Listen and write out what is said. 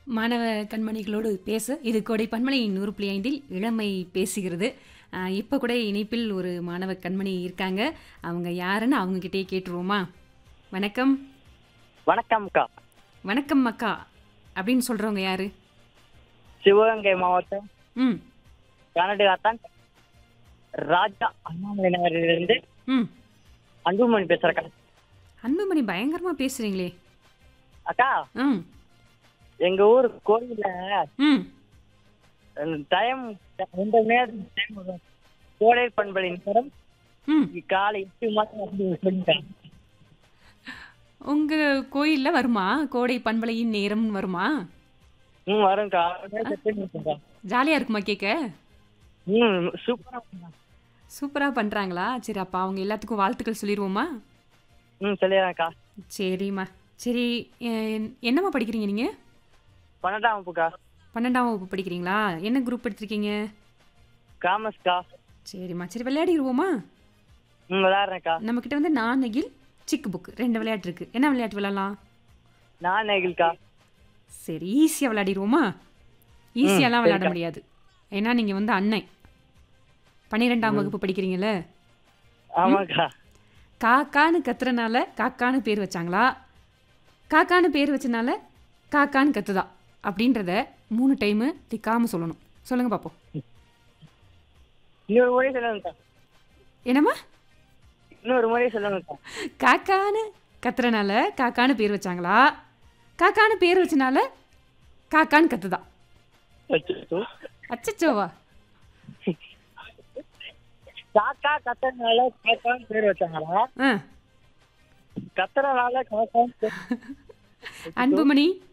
மாணவ கண்மணிகளோடு பேச இது கோடை பன்மலை நூறு புள்ளி ஐந்தில் இளமை பேசுகிறது ஆஹ் இப்போ கூட இணைப்பில் ஒரு மாணவ கண்மணி இருக்காங்க அவங்க யாருன்னு அவங்க கிட்டே கேட்டுருவோமா வணக்கம் வணக்கம்க்கா வணக்கம் அக்கா அப்படின்னு சொல்றவங்க யாரு சிவகங்கை மாவட்டம் ம் கனடுகாத்தான் ராஜா அண்ணாமலை நகரிலிருந்து ம் அன்புமணி பேசுறக்கா அன்புமணி பயங்கரமா பேசுறீங்களே அக்கா ம் எங்க ஊர் கோயில்ல ம் டைம் ரெண்டு நேரம் டைம் வரும். கோடை பண்பலை நேரம் ம் காலை எட்டு மாதம் வந்து சொல்லிட்டா உங்க கோயில்ல வருமா கோடை பண்பலையின் நேரம் வருமா ம் வரும்க்கா செட் பண்ணிருக்கேன்க்கா. ஜாலியா இருக்குமா கேட்க ம் சூப்பரா இருக்கும்க்கா. சூப்பரா பண்றாங்களா சரி அப்ப அவங்க எல்லாத்துக்கும் வாழ்த்துக்கள் சொல்லிடுவோமா ம் சொல்லிடுறேன்க்கா சரிம்மா சரி எ- என்னம்மா படிக்கிறீங்க நீங்க பன்னெண்டாம் வகுப்புக்கா பன்னெண்டாம் வகுப்பு படிக்கிறீங்களா என்ன குரூப் எடுத்திருக்கீங்க காமர்ஸ்க்கா சரிம்மா சரி விளையாடிடுவோமா ம் விளையாடுறேன்க்கா நம்மக்கிட்ட வந்து நாணகில் சிக்கு புக் ரெண்டு விளையாட்டு இருக்கு என்ன விளையாட்டு விளையாடலாம் நான் நெகில்க்கா சரி ஈஸியாக விளையாடிடுவோமா ஈஸியாலாம் விளையாட முடியாது ஏன்னா நீங்கள் வந்து அண்ணன் பன்னிரெண்டாம் வகுப்பு படிக்கிறீங்கல்ல ஆமாக்கா காக்கான்னு கத்துறனால காக்கான்னு பேர் வச்சாங்களா காக்கான்னு பேர் வச்சனால காக்கான்னு கத்துதா அப்படின்றத மூணு டைமு திக்காம சொல்லணும் சொல்லுங்க பார்ப்போம் இன்னொரு முறை சொல்லுங்கக்கா என்னம்மா இன்னொரு முறை சொல்லுங்கக்கா காக்கான்னு கத்துறனால காக்கான்னு பேர் வச்சாங்களா காக்கான்னு பேர் வச்சனால காக்கான்னு கத்துதா அச்சச்சோ. அச்சச்சோவா காக்கா கத்துறதுனால காக்கான்னு பேர் வச்சாங்களா ஆ கத்துறதுனால காக்கான்னு பேர் அன்புமணி